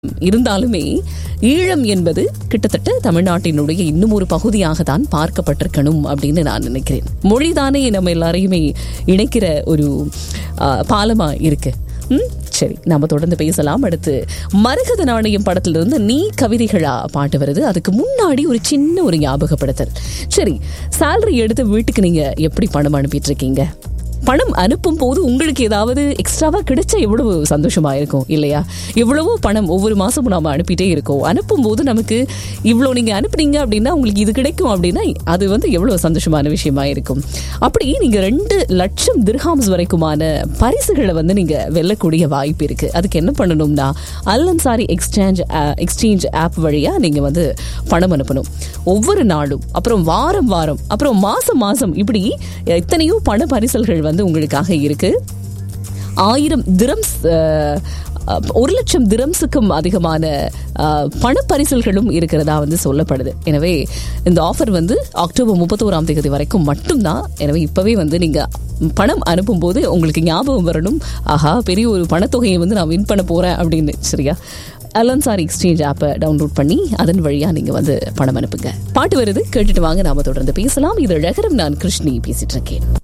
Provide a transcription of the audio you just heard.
இருந்தாலுமே ஈழம் என்பது கிட்டத்தட்ட தமிழ்நாட்டினுடைய இன்னும் ஒரு பகுதியாக தான் பார்க்கப்பட்டிருக்கணும் அப்படின்னு நான் நினைக்கிறேன் மொழிதானே நம்ம எல்லாரையுமே இணைக்கிற ஒரு ஆ, பாலமா இருக்கு ம், சரி நாம தொடர்ந்து பேசலாம் அடுத்து மரகத நாணயம் படத்திலிருந்து நீ கவிதைகளா பாட்டு வருது அதுக்கு முன்னாடி ஒரு சின்ன ஒரு ஞாபகப்படுத்தல் சரி salary எடுத்து வீட்டுக்கு நீங்க எப்படி பணம் அனுப்பிட்டு இருக்கீங்க பணம் அனுப்பும் போது உங்களுக்கு ஏதாவது எக்ஸ்ட்ராவா கிடைச்சா எவ்வளவு சந்தோஷமா இருக்கும் இல்லையா எவ்வளவோ பணம் ஒவ்வொரு மாசமும் நாம அனுப்பிட்டே இருக்கோம் அனுப்பும் போது நமக்கு இவ்வளவு நீங்க அனுப்புனீங்க அப்படின்னா உங்களுக்கு இது கிடைக்கும் அப்படின்னா அது வந்து எவ்வளவு சந்தோஷமான விஷயமா இருக்கும் அப்படி நீங்க ரெண்டு லட்சம் திர்ஹாம்ஸ் வரைக்குமான பரிசுகளை வந்து நீங்க வெல்லக்கூடிய வாய்ப்பு இருக்கு அதுக்கு என்ன பண்ணணும்னா அல்லன்சாரி எக்ஸ்சேஞ்ச் எக்ஸ்சேஞ்ச் ஆப் வழியா நீங்க வந்து பணம் அனுப்பணும் ஒவ்வொரு நாளும் அப்புறம் வாரம் வாரம் அப்புறம் மாசம் மாசம் இப்படி எத்தனையோ பண பரிசல்கள் வந்து உங்களுக்காக இருக்கு ஆயிரம் திரம்ஸ் அஹ், அஹ், ஒரு லட்சம் திரம்ஸுக்கும் அதிகமான அஹ், பணப்பரிசல்களும் இருக்கிறதா வந்து சொல்லப்படுது எனவே இந்த ஆஃபர் வந்து அக்டோபர் முப்பத்தோராம் தேதி வரைக்கும் மட்டும்தான் எனவே இப்பவே வந்து நீங்க பணம் அனுப்பும்போது உங்களுக்கு ஞாபகம் வரணும் ஆஹா பெரிய ஒரு பணத்தொகையை வந்து நான் வின் பண்ண போறேன் அப்படின்னு சரியா அலன்சாரி எக்ஸ்சேஞ்ச் ஆப்பை டவுன்லோட் பண்ணி அதன் வழியா நீங்க வந்து பணம் அனுப்புங்க பாட்டு வருது கேட்டுட்டு வாங்க நாம தொடர்ந்து பேசலாம் இது அழகரம் நான் கிருஷ்ணி பேசிட்டு இருக்கேன்